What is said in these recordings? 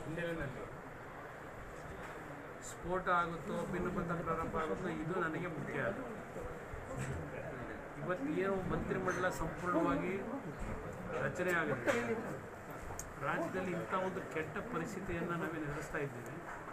ಹಿನ್ನೆಲೆಯಲ್ಲಿ ಸ್ಫೋಟ ಆಗುತ್ತೋ ಭಿನ್ನಮತ ಪ್ರಾರಂಭ ಆಗುತ್ತೋ ಇದು ನನಗೆ ಮುಖ್ಯ ಅಲ್ಲ ಇವತ್ತು ಏನು ಮಂತ್ರಿಮಂಡಲ ಸಂಪೂರ್ಣವಾಗಿ ರಚನೆ ಆಗುತ್ತೆ ರಾಜ್ಯದಲ್ಲಿ ಇಂಥ ಒಂದು ಕೆಟ್ಟ ಪರಿಸ್ಥಿತಿಯನ್ನು ನಾವೇನು ಎದುರಿಸ್ತಾ ಇದ್ದೇವೆ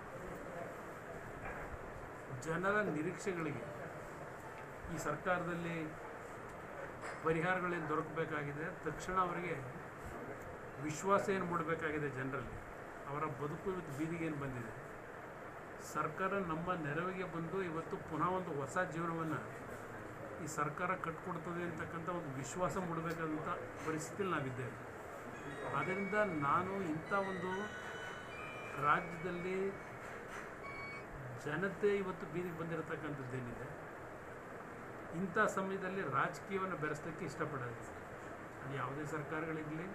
ಜನರ ನಿರೀಕ್ಷೆಗಳಿಗೆ ಈ ಸರ್ಕಾರದಲ್ಲಿ ಪರಿಹಾರಗಳೇನು ದೊರಕಬೇಕಾಗಿದೆ ತಕ್ಷಣ ಅವರಿಗೆ ವಿಶ್ವಾಸ ಏನು ಮೂಡಬೇಕಾಗಿದೆ ಜನರಲ್ಲಿ ಅವರ ಬದುಕು ಇವತ್ತು ಬೀದಿಗೆ ಏನು ಬಂದಿದೆ ಸರ್ಕಾರ ನಮ್ಮ ನೆರವಿಗೆ ಬಂದು ಇವತ್ತು ಪುನಃ ಒಂದು ಹೊಸ ಜೀವನವನ್ನು ಈ ಸರ್ಕಾರ ಕಟ್ಕೊಡ್ತದೆ ಅಂತಕ್ಕಂಥ ಒಂದು ವಿಶ್ವಾಸ ಮೂಡಬೇಕಾದಂಥ ಪರಿಸ್ಥಿತಿಯಲ್ಲಿ ನಾವಿದ್ದೇವೆ ಆದ್ದರಿಂದ ನಾನು ಇಂಥ ಒಂದು ರಾಜ್ಯದಲ್ಲಿ ಜನತೆ ಇವತ್ತು ಬೀದಿಗೆ ಬಂದಿರತಕ್ಕಂಥದ್ದೇನಿದೆ ಇಂಥ ಸಮಯದಲ್ಲಿ ರಾಜಕೀಯವನ್ನು ಬೆರೆಸಲಿಕ್ಕೆ ಇಷ್ಟಪಡೋದು ಅದು ಯಾವುದೇ ಸರ್ಕಾರಗಳಿರಲಿ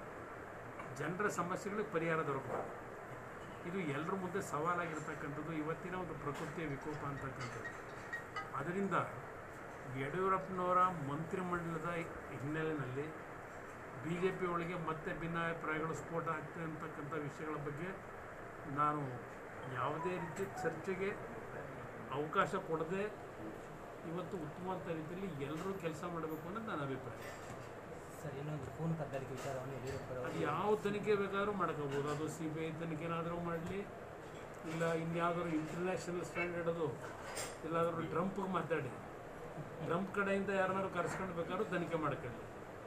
ಜನರ ಸಮಸ್ಯೆಗಳಿಗೆ ಪರಿಹಾರ ದೊರಕಬೇಕು ಇದು ಎಲ್ಲರ ಮುಂದೆ ಸವಾಲಾಗಿರ್ತಕ್ಕಂಥದ್ದು ಇವತ್ತಿನ ಒಂದು ಪ್ರಕೃತಿಯ ವಿಕೋಪ ಅಂತಕ್ಕಂಥದ್ದು ಅದರಿಂದ ಯಡಿಯೂರಪ್ಪನವರ ಮಂತ್ರಿಮಂಡಲದ ಹಿನ್ನೆಲೆಯಲ್ಲಿ ಬಿ ಜೆ ಪಿ ಒಳಗೆ ಮತ್ತೆ ಭಿನ್ನಾಭಿಪ್ರಾಯಗಳು ಸ್ಫೋಟ ಆಗ್ತದೆ ಅಂತಕ್ಕಂಥ ವಿಷಯಗಳ ಬಗ್ಗೆ ನಾನು ಯಾವುದೇ ರೀತಿ ಚರ್ಚೆಗೆ ಅವಕಾಶ ಕೊಡದೆ ಇವತ್ತು ಉತ್ತಮವಾದ ರೀತಿಯಲ್ಲಿ ಎಲ್ಲರೂ ಕೆಲಸ ಮಾಡಬೇಕು ಅನ್ನೋದು ನನ್ನ ಅಭಿಪ್ರಾಯ ಸರ್ ಇನ್ನೊಂದು ಫೋನ್ ಕದ್ದಾಲಿಕೆ ವಿಚಾರವನ್ನು ಯಡಿಯೂರಪ್ಪರವರು ಅದು ಯಾವ ತನಿಖೆ ಬೇಕಾದ್ರೂ ಮಾಡ್ಕೋಬೋದು ಅದು ಸಿ ಬಿ ಐ ತನಿಖೆನಾದರೂ ಮಾಡಲಿ ಇಲ್ಲ ಇನ್ಯಾವುದಾದ್ರು ಇಂಟರ್ನ್ಯಾಷನಲ್ ಸ್ಟ್ಯಾಂಡರ್ಡ್ ಅದು ಎಲ್ಲಾದರೂ ಟ್ರಂಪ್ಗೆ ಮಾತಾಡಿ ಟ್ರಂಪ್ ಕಡೆಯಿಂದ ಯಾರನ್ನಾರು ಕರೆಸ್ಕೊಂಡು ಬೇಕಾದ್ರೂ ತನಿಖೆ ಮಾಡ್ಕೊಳ್ಳಿ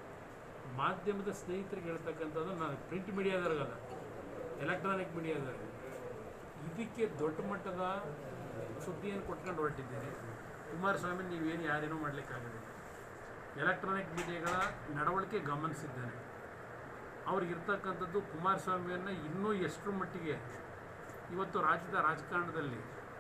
ಮಾಧ್ಯಮದ ಸ್ನೇಹಿತರಿಗೆ ಹೇಳ್ತಕ್ಕಂಥದ್ದು ನಾನು ಪ್ರಿಂಟ್ ಮೀಡಿಯಾದವ್ರಿಗಲ್ಲ ಎಲೆಕ್ಟ್ರಾನಿಕ್ ಮೀಡಿಯಾದವ್ರಿಗೆ ಇದಕ್ಕೆ ದೊಡ್ಡ ಮಟ್ಟದ ಸುದ್ದಿಯನ್ನು ಕೊಟ್ಕೊಂಡು ಹೊರಟಿದ್ದೀನಿ ಕುಮಾರಸ್ವಾಮಿ ನೀವೇನು ಯಾರೇನೂ ಮಾಡಲಿಕ್ಕಾಗಲ್ಲ ಎಲೆಕ್ಟ್ರಾನಿಕ್ ಮೀಡಿಯಾಗಳ ನಡವಳಿಕೆ ಗಮನಿಸಿದ್ದೇನೆ ಅವ್ರಿಗಿರ್ತಕ್ಕಂಥದ್ದು ಕುಮಾರಸ್ವಾಮಿಯನ್ನು ಇನ್ನೂ ಎಷ್ಟರ ಮಟ್ಟಿಗೆ ಇವತ್ತು ರಾಜ್ಯದ ರಾಜಕಾರಣದಲ್ಲಿ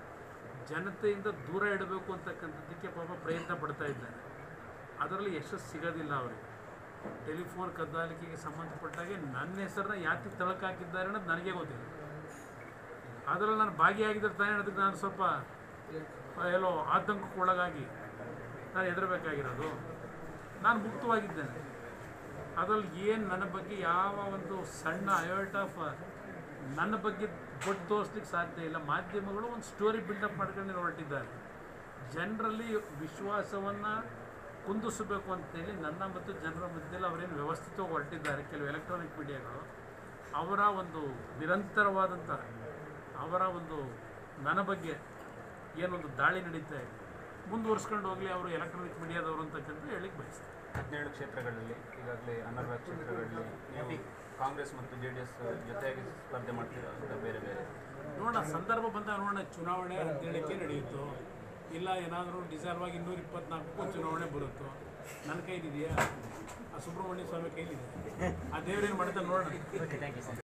ಜನತೆಯಿಂದ ದೂರ ಇಡಬೇಕು ಅಂತಕ್ಕಂಥದ್ದಕ್ಕೆ ಪಾಪ ಪ್ರಯತ್ನ ಪಡ್ತಾ ಇದ್ದಾನೆ ಅದರಲ್ಲಿ ಯಶಸ್ಸು ಸಿಗೋದಿಲ್ಲ ಅವರಿಗೆ ಟೆಲಿಫೋನ್ ಕದ್ದಾಲಿಕೆಗೆ ಸಂಬಂಧಪಟ್ಟಾಗೆ ನನ್ನ ಹೆಸರನ್ನ ಯಾಕೆ ತಳಕು ಹಾಕಿದ್ದಾರೆ ಅನ್ನೋದು ನನಗೆ ಗೊತ್ತಿಲ್ಲ ಅದರಲ್ಲಿ ನಾನು ಭಾಗಿಯಾಗಿದ್ದರೆ ತಾನೇ ಅದಕ್ಕೆ ನಾನು ಸ್ವಲ್ಪ ಆ, ಎಲ್ಲೋ ಆತಂಕಕ್ಕೆ ಒಳಗಾಗಿ ನಾನು ಹೆದರಬೇಕಾಗಿರೋದು ನಾನು ಮುಕ್ತವಾಗಿದ್ದೇನೆ ಅದರಲ್ಲಿ ಏನು ನನ್ನ ಬಗ್ಗೆ ಯಾವ ಒಂದು ಸಣ್ಣ ಅಯೋಟ್ ಆಫ್ ನನ್ನ ಬಗ್ಗೆ ಬೊಟ್ಟು ತೋರಿಸ್ಲಿಕ್ಕೆ ಸಾಧ್ಯ ಇಲ್ಲ ಮಾಧ್ಯಮಗಳು ಒಂದು ಸ್ಟೋರಿ ಬಿಲ್ಡಪ್ ಮಾಡ್ಕೊಂಡು ಹೊರಟಿದ್ದಾರೆ ಜನರಲ್ಲಿ ವಿಶ್ವಾಸವನ್ನು ಕುಂದಿಸಬೇಕು ಅಂತೇಳಿ ನನ್ನ ಮತ್ತು ಜನರ ಮಧ್ಯದಲ್ಲಿ ಅವರೇನು ವ್ಯವಸ್ಥಿತವಾಗಿ ಹೊರಟಿದ್ದಾರೆ ಕೆಲವು ಎಲೆಕ್ಟ್ರಾನಿಕ್ ಮೀಡಿಯಾಗಳು ಅವರ ಒಂದು ನಿರಂತರವಾದಂಥ ಅವರ ಒಂದು ನನ್ನ ಬಗ್ಗೆ ಏನೊಂದು ದಾಳಿ ನಡೀತಾ ಇದೆ ಮುಂದುವರ್ಸ್ಕೊಂಡು ಹೋಗಲಿ ಅವರು ಎಲೆಕ್ಟ್ರಾನಿಕ್ ಮೀಡಿಯಾದವರು ಅಂತಕ್ಕಂಥ ಹೇಳಿಕ್ಕೆ ಬಯಸ್ತಾರೆ ಹದಿನೇಳು ಕ್ಷೇತ್ರಗಳಲ್ಲಿ ಈಗಾಗಲೇ ಅನರ್ಹ ಕ್ಷೇತ್ರಗಳಲ್ಲಿ ನೀವು ಕಾಂಗ್ರೆಸ್ ಮತ್ತು ಜೆ ಡಿ ಎಸ್ ಜೊತೆಯಾಗಿ ಸ್ಪರ್ಧೆ ಮಾಡ್ತೀರಾ ಅಂತ ಬೇರೆ ಬೇರೆ ನೋಡೋಣ ಸಂದರ್ಭ ಬಂದಾಗ ನೋಡೋಣ ಚುನಾವಣೆ ಹದಿನೇಳಕ್ಕೆ ನಡೆಯುತ್ತೋ ಇಲ್ಲ ಏನಾದರೂ ಡಿಸರ್ವ್ ಆಗಿ ಇನ್ನೂರ ಇಪ್ಪತ್ನಾಲ್ಕು ಚುನಾವಣೆ ಬರುತ್ತೋ ನನ್ನ ಕೈಲಿದೆಯಾ ಆ ಸುಬ್ರಹ್ಮಣ್ಯ ಸ್ವಾಮಿ ಕೈಲಿದೆ ಆ ದೇವರೇನು ಮಾಡ್ತಾನೆ ನೋಡೋಣ ಓಕೆ ಥ್ಯಾಂಕ್ ಯು ಸರ್